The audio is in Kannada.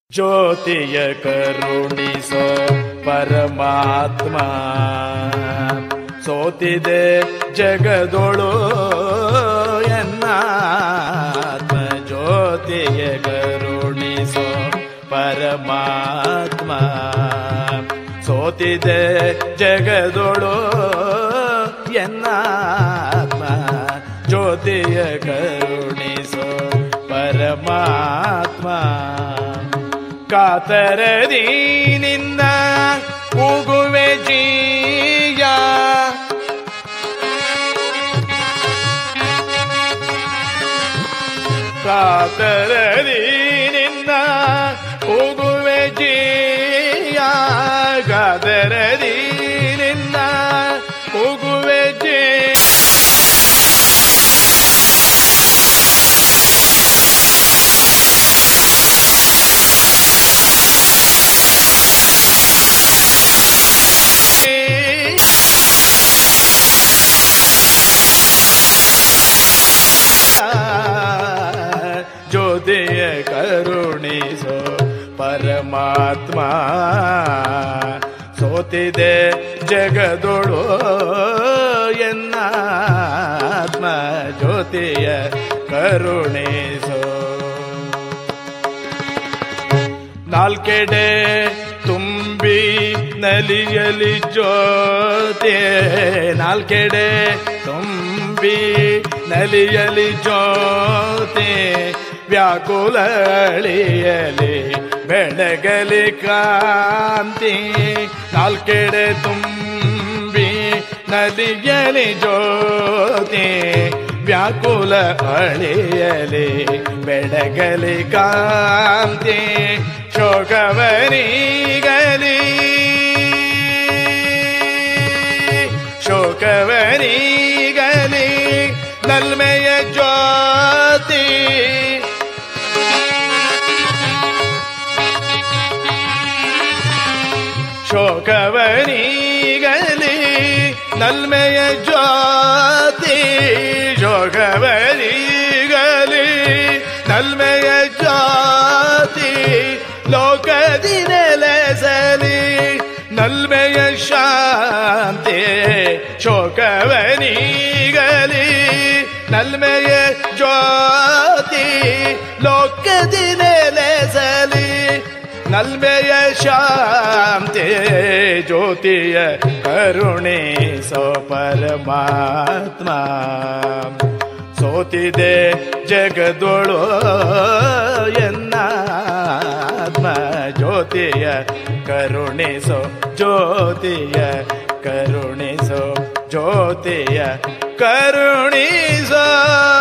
ಜ್ಯೋತಿಯ ಕರುಣಿಸೋ ಪರಮಾತ್ಮ ಸೋತಿದೆ ಜಗದೊಳು ಎನ್ನಾತ್ಮ ಜ್ಯೋತಿಯ ಕರುಣಿಸೋ ಪರಮಾತ್ಮ ಸೋತಿದೆ ಜಗದೊಳು ಎನ್ನಾತ್ಮ ಜ್ಯೋತಿಯ ಕರುಣಿಸೋ ಪರಮಾತ್ಮ ಕಾತರದಿ ನಿನ್ನ ಕೂಗುವೆ ಜೀಯ ಕಾತರದಿ ನಿನ್ನ ಕೂಗುವೆ ಜೀಯ ಕಾತರದಿ ನಿನ್ನ ಕೂಗುವೆ ಜೀಯ ಜ್ಯೋತಿಯ ಕರುಣಿಸೋ ಪರಮಾತ್ಮ ಸೋತಿದೆ ಜಗದೊಳು ಎನ್ನಾತ್ಮ ಜ್ಯೋತಿಯ ಕರುಣಿಸೋ ನಾಲ್ಕೆಡೆ ತುಂಬಿ ನಲಿಯಲಿ ಜ್ಯೋತಿ ನಾಲ್ಕೆಡೆ ತುಂಬಿ ನಲಿಯಲಿ ಜ್ಯೋತಿ ವ್ಯಾಕುಲ ಅಳಿಯಲಿ ಬೆಳಗಲಿ ಕಾಂತಿ ನಾಲ್ಕೆಡೆ ತುಂಬಿ ನಲಿಯಲಿ ಜ್ಯೋತಿ ವ್ಯಾಕುಲ ಅಳಿಯಲಿ ಬೆಳಗಲಿ ಕಾಂತಿ ಶೋಕವನಿಗಲಿ ಶೋಕವನಿಗಲಿ ನಲ್ಮೆಯ ಜ್ಯೋತಿ ಶೋಕವನಿಗಲಿ ನಲ್ಮೆಯ ಜ್ಯೋತಿ ಶೋಕವನಿಗಲಿ ನಲ್ಮೆಯ ಜ್ಯೋತಿ ಲೋಕದಿ ನೆಲೆಸಲಿ ನಲ್ಮೆಯ ಶಾಂತಿ ಶೋಕವನಿಗಲಿ ನಲ್ಮೆಯ ಜ್ಯೋತಿ ಲೋಕದಿ ನೆಲೆಸಲಿ ನಲ್ಮೆಯ ಶಾಂತಿ ಜ್ಯೋತಿಯ ಕರುಣೆ ಸೋ ಪರಮಾತ್ಮ ಸೋತಿದೆ ಜಗದೊಳು ಎನ್ನಾತ್ಮ ಜ್ಯೋತಿಯ ಕರುಣಿಸೋ ಜ್ಯೋತಿಯ ಕರುಣಿಸೋ ಜ್ಯೋತಿಯ ಕರುಣಿಸೋ